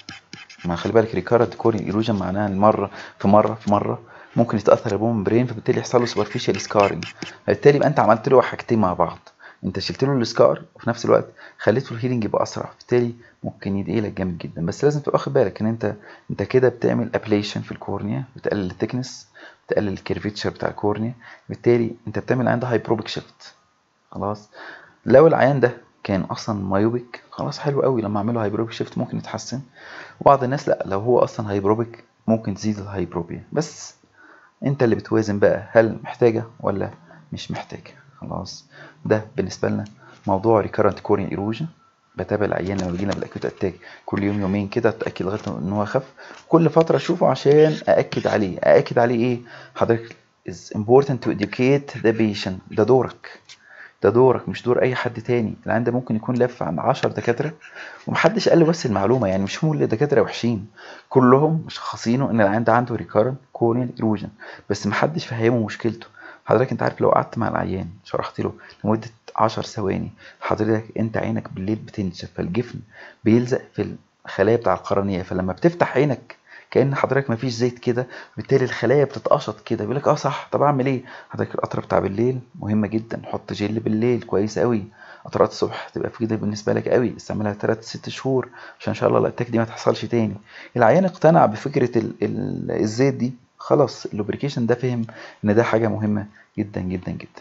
ما خلي بالك ريكارنت كورني ايروجن معناها المره في مره في مره ممكن يتاثر البوم برين فبالتالي يحصل له سوبرفيشال سكارنج بالتالي يبقى انت عملت له حاجتين مع بعض انت شلت له السكار وفي نفس الوقت خليته الهيلينج يبقى اسرع بالتالي ممكن يدعيلك جامد جدا بس لازم تبقى واخد بالك ان انت انت كده بتعمل ابليشن في الكورنيا بتقلل الثيكنس بتقلل الكيرفيتشر بتاع الكورنيا بالتالي انت بتعمل عنده هايبروبيك شيفت خلاص لو العيان ده كان اصلا مايوبيك خلاص حلو قوي لما اعمله هايبروبيك شيفت ممكن يتحسن وبعض الناس لا لو هو اصلا هايبروبيك ممكن تزيد الهايبروبيا بس انت اللي بتوازن بقى هل محتاجه ولا مش محتاجه خلاص ده بالنسبه لنا موضوع ريكارنت كورنيا ايروجن بتابع العيان لما بيجينا بالاكيوت اتاك كل يوم يومين كده اتاكد لغايه ان هو خف كل فتره اشوفه عشان ااكد عليه ااكد عليه ايه حضرتك is important to educate the patient ده دورك ده دورك مش دور اي حد تاني العيان ده ممكن يكون لف عن 10 دكاتره ومحدش قال له بس المعلومه يعني مش هم اللي دكاتره وحشين كلهم مشخصينه ان العيان ده عنده ريكارنت كورنيال ايروجن بس محدش فهمه مشكلته حضرتك انت عارف لو قعدت مع العيان شرحت له لمده 10 ثواني حضرتك انت عينك بالليل بتنشف فالجفن بيلزق في الخلايا بتاع القرنيه فلما بتفتح عينك كان حضرتك مفيش زيت كده بالتالي الخلايا بتتقشط كده بيقول لك اه صح طب اعمل ايه حضرتك القطره بتاع بالليل مهمه جدا حط جل بالليل كويس قوي قطرات الصبح تبقى في كده بالنسبه لك قوي استعملها 3 6 شهور عشان ان شاء الله الاتاك دي ما تحصلش تاني العيان اقتنع بفكره ال ال الزيت دي خلاص اللوبريكيشن ده فهم ان ده حاجه مهمه جدا جدا جدا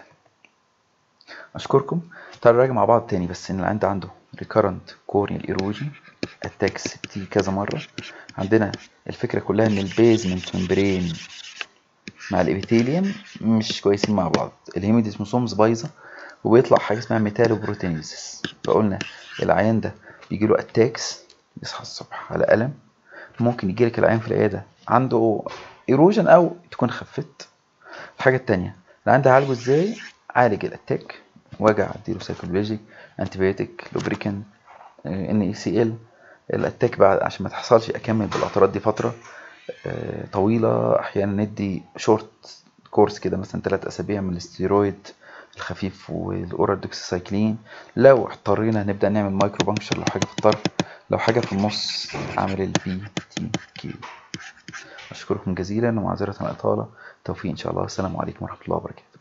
اشكركم تعالوا نراجع مع بعض تاني بس ان العيان ده عنده recurrent corneal erosion attacks بتيجي كذا مره عندنا الفكره كلها ان البيزمنت ممبرين مع الابيثيليوم مش كويسين مع بعض الهيموديسموسومز بايظه وبيطلع حاجه اسمها ميتالوبروتينيزيس فقلنا العيان ده بيجي له اتاكس يصحى الصبح على الم ممكن يجي لك العيان في العياده عنده ايروجن او تكون خفت الحاجه الثانيه العيان ده عالجه ازاي عالج الاتاك وجع اديله سايكولوجيك انتيبيوتيك لوبريكان ان اي سي ال الاتاك بعد عشان ما تحصلش اكمل بالقطرات دي فتره طويله احيانا ندي شورت كورس كده مثلا ثلاث اسابيع من الاستيرويد الخفيف والاورال دوكسيسايكلين لو اضطرينا نبدا نعمل مايكرو بانكشر لو حاجه في الطرف لو حاجه في النص اعمل البي تي كيو اشكركم جزيلا ومعذره عن الاطاله توفيق ان شاء الله السلام عليكم ورحمه الله وبركاته